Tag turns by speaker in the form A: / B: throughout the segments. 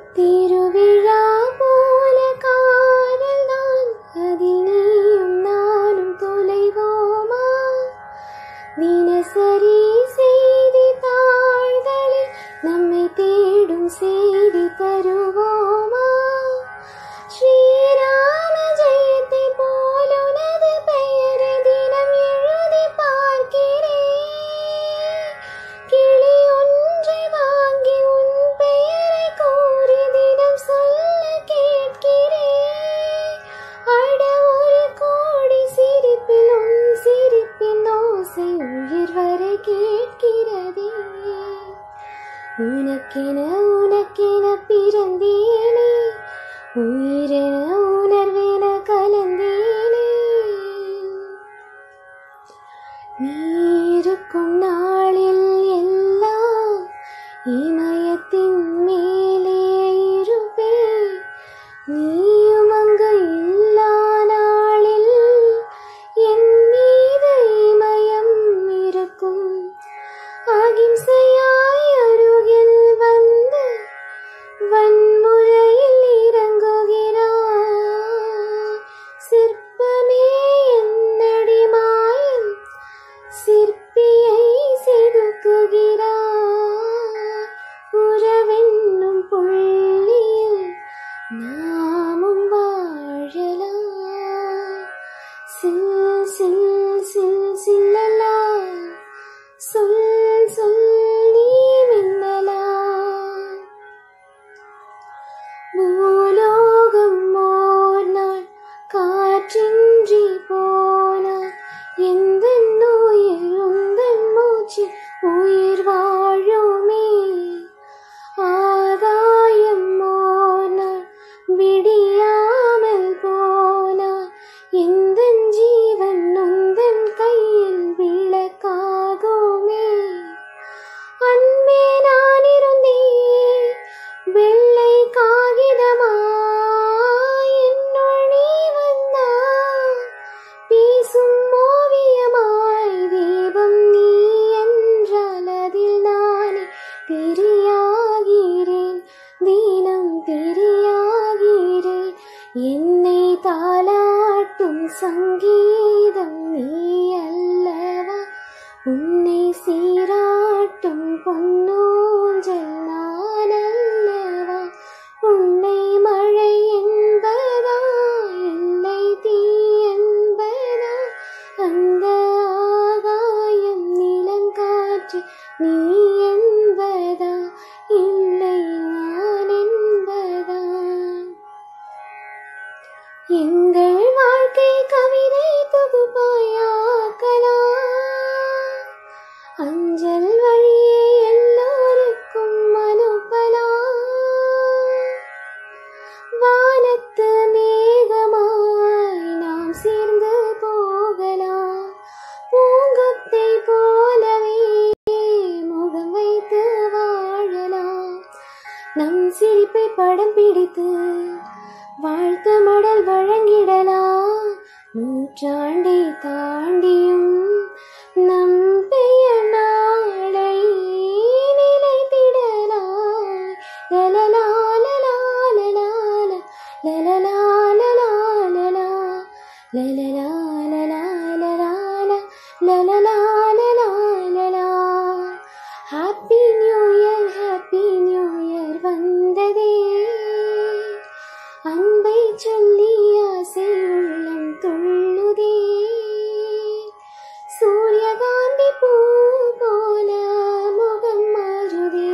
A: திருவிழா போல காதல் தான் அதில் நீயும் நானும் தொலைவோமா தினசரி செய்தி தாள்களில் நம்மை தேடும் செய்தி தருவோமா ஸ்ரீராம ஜெயத்தை போல் உனது பெயரை தினம் எழுதி பார்க்கிறேன் கிளி ஒன்றை வாங்கி உன் பெயரை கூறி தினம் சொல்ல கேட்கிறேன் அட ஒரு கோடி சிரிப்பில் உன் சிரிப்பின் ஓசை உயிர் வரை கேட்கிறதே உனக்கென உனக்கென பிறந்தேனே உயிரென உணர்வென கலந்தேனே நீருக்கும் நாளில் எல்லாம் இமயத்தின் மேலே இருப்பேன் நீயும் அங்கு இல்லா நாளில் என் மீது இமயம் இருக்கும் அகிம்சையாய் அருகில் வந்து வன்முறையில் இறங்குகிறார் சிற்பமே என்னடி மாயம் சிற்பியை செதுக்குகிறார் உறவென்னும் புள்ளியில் நாமும் வாழலாம் சில் சில் சில் சில்லலா சொல் சொல் நீ மின்னலா பூலோகம் ஓர் நாள் காற்றின்றி போனார் எந்த நோயில் உந்தன் மூச்சு உயிர் வாழுமே ஆகாயம் ஓர் நாள் விடியாமல் போனார் எந்த ஜீவன் உந்தன் கையில் விளக்காகுமே அன்பே நான் இருந்தேன் வெள்ளை காகிதமா என்னுள் நீ வந்தாய் பேசும் ஓவியமாய் தீபம் நீ என்றால் அதில் நானே தெரியாகிறேன் தீனம் தெரியாகிறேன் என்னை தாளாட்டும் சங்கீதம் நீ அல்லவா உன்னை சீராட்டும் பொன்னூஞ்சல் நான் அல்லவா உன்னை மழை என்பதா இல்லை தீ என்பதா அந்த ஆகாயம் நிலங்காற்று நீ என்பதா இல்லை நான் என்பதா எங்கள் வாழ்க்கை கவிதை தொகுப்பாயாக்கலாம் அஞ்சல் வழியே எல்லோருக்கும் அனுப்பலாம் வானத்து மேகமாய் நாம் சேர்ந்து போகலாம் பூங்கொத்தை போலவே முகம் வைத்து வாழலாம் நம் சிரிப்பை படம் பிடித்து வாழ்த்து மடல் வழங்கிடலாம் நூற்றாண்டை தாண்டியும் நம் பெயர் நாளை நிலைத்திடலாம் லலலா லலா லலா லலலா லலா லலா லலலா லலா லலா லலலா லலா லலா happy new year happy new year வந்ததே அன்பை சொல்லி ஆசை உள்ளம் துள்ளுதே சூரியகாந்தி பூ போல முகம் மாறுதே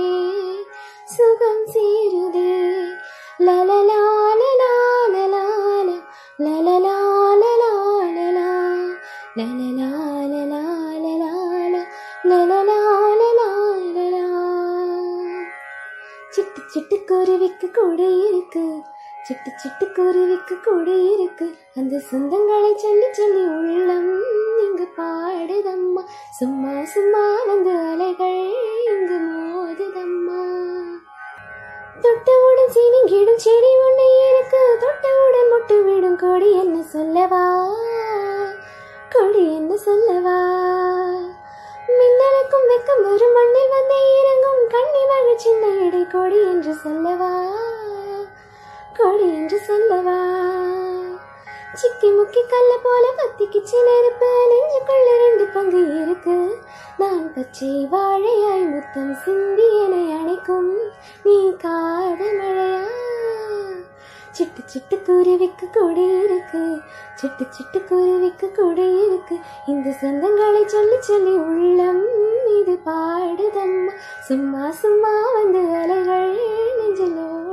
A: சுகம் சேருதே லலலா லலா லலா லலலா லலா லலா லலலா லலா லலா லலலா லலா லலா சிட்டு சிட்டு குருவிக்கு கூட இருக்கு சிட்டு சிட்டு குருவிக்கு கூட இருக்கு அந்த சொந்தங்களை சொல்லி சொல்லி உள்ளம் இங்கு பாடுதம்மா சும்மா சும்மா வந்து அலைகள் இங்கு மோதுதம்மா தொட்டவுடன் சீனிங்கிடும் செடி ஒண்ணு இருக்கு தொட்டவுடன் முட்டு விடும் கொடி என்ன சொல்லவா கொடி என்ன சொல்லவா மின்னலுக்கும் வெக்கம் வரும் மண்ணில் வந்து இறங்கும் கண்ணி மழை சின்ன இடை கொடி என்று சொல்லவா கொடி என்று சொல்லவா சிக்கி முக்கி கல்ல போல பத்திக்கிச்சு நெருப்பு நெஞ்சுக்குள்ள ரெண்டு பங்கு இருக்கு நான் பச்சை வாழையாய் முத்தம் சிந்தி என்னை அணைக்கும் நீ காதல் மழையா சிட்டு சிட்டு குருவிக்கு கொடி இருக்கு சிட்டு சிட்டு குருவிக்கு கொடி இருக்கு இந்த சொந்தங்களை சொல்லி சொல்லி உள்ளம் இது பாடுதம்மா சும்மா சும்மா வந்து அலைகள் நெஞ்சிலோ